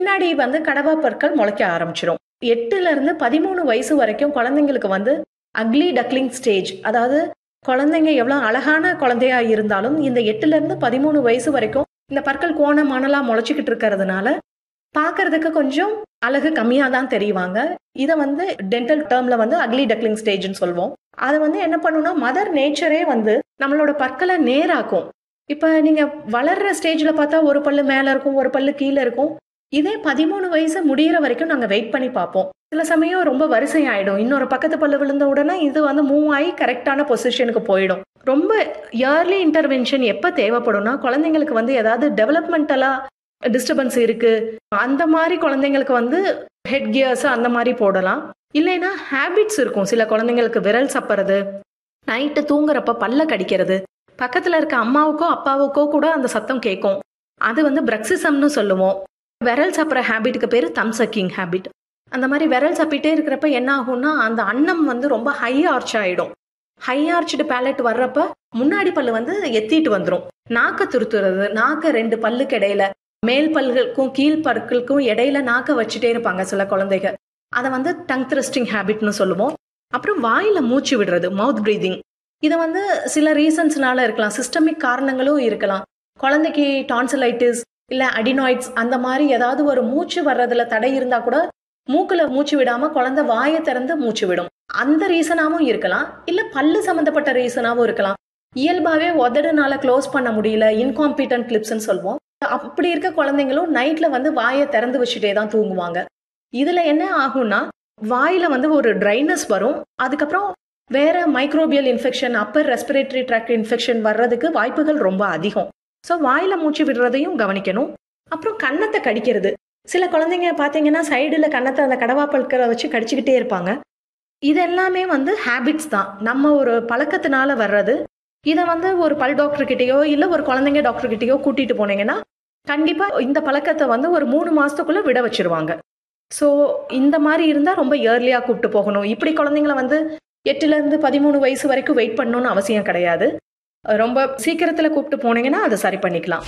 பின்னாடி வந்து கடவா பற்கள் முளைக்க ஆரம்பிச்சிடும் எட்டுல இருந்து பதிமூணு வயசு வரைக்கும் குழந்தைங்களுக்கு வந்து அக்லி டக்லிங் ஸ்டேஜ் அதாவது குழந்தைங்க எவ்வளவு அழகான குழந்தையா இருந்தாலும் இந்த எட்டுல இருந்து பதிமூணு வயசு வரைக்கும் இந்த பற்கள் கோண மணலா முளைச்சிக்கிட்டு இருக்கிறதுனால பார்க்கறதுக்கு கொஞ்சம் அழகு கம்மியா தான் தெரிவாங்க இதை வந்து டென்டல் டேர்ம்ல வந்து அக்லி டக்லிங் ஸ்டேஜ்னு சொல்லுவோம் அதை வந்து என்ன பண்ணுன்னா மதர் நேச்சரே வந்து நம்மளோட பற்களை நேராக்கும் இப்ப நீங்க வளர்ற ஸ்டேஜ்ல பார்த்தா ஒரு பல்லு மேல இருக்கும் ஒரு பல்லு கீழே இருக்கும் இதே பதிமூணு வயசு முடியிற வரைக்கும் நாங்க வெயிட் பண்ணி பார்ப்போம் சில சமயம் ரொம்ப வரிசை ஆயிடும் இன்னொரு பக்கத்து பல்லு விழுந்த உடனே இது வந்து மூவ் ஆகி கரெக்டான பொசிஷனுக்கு போயிடும் ரொம்ப இயர்லி இன்டர்வென்ஷன் எப்ப தேவைப்படும்னா குழந்தைங்களுக்கு வந்து ஏதாவது டெவலப்மெண்டலா டிஸ்டர்பன்ஸ் இருக்கு அந்த மாதிரி குழந்தைங்களுக்கு வந்து ஹெட் கியர்ஸ் அந்த மாதிரி போடலாம் இல்லைன்னா ஹேபிட்ஸ் இருக்கும் சில குழந்தைங்களுக்கு விரல் சப்புறது நைட்டு தூங்குறப்ப பல்ல கடிக்கிறது பக்கத்துல இருக்க அம்மாவுக்கோ அப்பாவுக்கோ கூட அந்த சத்தம் கேட்கும் அது வந்து பிரக்சிசம்னு சொல்லுவோம் விரல் சப்புற ஹேபிட்டுக்கு பேர் தம் சக்கிங் ஹேபிட் அந்த மாதிரி விரல் சப்பிட்டே இருக்கிறப்ப என்ன ஆகும்னா அந்த அன்னம் வந்து ரொம்ப ஹை ஆர்ச் ஆயிடும் ஹை ஆர்ச்டு பேலட் வர்றப்ப முன்னாடி பல்லு வந்து எத்திட்டு வந்துடும் நாக்க துருத்துறது நாக்க ரெண்டு பல்லுக்கு இடையில மேல் பல்களுக்கும் கீழ் பற்களுக்கும் இடையில நாக்க வச்சுட்டே இருப்பாங்க சில குழந்தைங்க அதை வந்து டங் த்ரஸ்டிங் ஹேபிட்னு சொல்லுவோம் அப்புறம் வாயில மூச்சு விடுறது மவுத் பிரீதிங் இதை வந்து சில ரீசன்ஸ்னால இருக்கலாம் சிஸ்டமிக் காரணங்களும் இருக்கலாம் குழந்தைக்கு டான்சிலைட்டிஸ் இல்ல அடினாய்ட்ஸ் அந்த மாதிரி ஏதாவது ஒரு மூச்சு வர்றதுல தடை இருந்தா கூட மூக்குல மூச்சு விடாம குழந்தை வாயை திறந்து மூச்சு விடும் அந்த ரீசனாவும் இருக்கலாம் இல்ல பல்லு சம்பந்தப்பட்ட ரீசனாவும் இருக்கலாம் இயல்பாவே உதடுனால க்ளோஸ் பண்ண முடியல இன்காம்பிட்டன்ட் கிளிப்ஸ்ன்னு சொல்லுவோம் அப்படி இருக்க குழந்தைங்களும் நைட்ல வந்து வாயை திறந்து வச்சுட்டே தான் தூங்குவாங்க இதுல என்ன ஆகும்னா வாயில வந்து ஒரு ட்ரைனஸ் வரும் அதுக்கப்புறம் வேற microbial infection upper respiratory tract infection வர்றதுக்கு வாய்ப்புகள் ரொம்ப அதிகம் ஸோ வாயில மூச்சு விடுறதையும் கவனிக்கணும் அப்புறம் கன்னத்தை கடிக்கிறது சில குழந்தைங்க பார்த்தீங்கன்னா சைடில் கன்னத்தை அந்த கடவாப்பல்களை வச்சு கடிச்சுக்கிட்டே இருப்பாங்க இது எல்லாமே வந்து ஹேபிட்ஸ் தான் நம்ம ஒரு பழக்கத்தினால வர்றது இதை வந்து ஒரு பல் டாக்டர் கிட்டேயோ இல்லை ஒரு குழந்தைங்க டாக்டர் கிட்டேயோ கூட்டிட்டு போனீங்கன்னா கண்டிப்பா இந்த பழக்கத்தை வந்து ஒரு மூணு மாசத்துக்குள்ள விட வச்சிருவாங்க ஸோ இந்த மாதிரி இருந்தால் ரொம்ப இயர்லியா கூப்பிட்டு போகணும் இப்படி குழந்தைங்கள வந்து எட்டுல இருந்து பதிமூணு வயசு வரைக்கும் வெயிட் பண்ணணும்னு அவசியம் கிடையாது ரொம்ப சீக்கிரத்துல கூப்பிட்டு போனீங்கன்னா அதை சரி பண்ணிக்கலாம்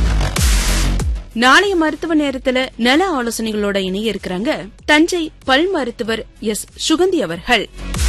நாளைய மருத்துவ நேரத்துல நல ஆலோசனைகளோட இணைய இருக்கிறாங்க தஞ்சை பல் மருத்துவர் எஸ் சுகந்தி அவர்கள்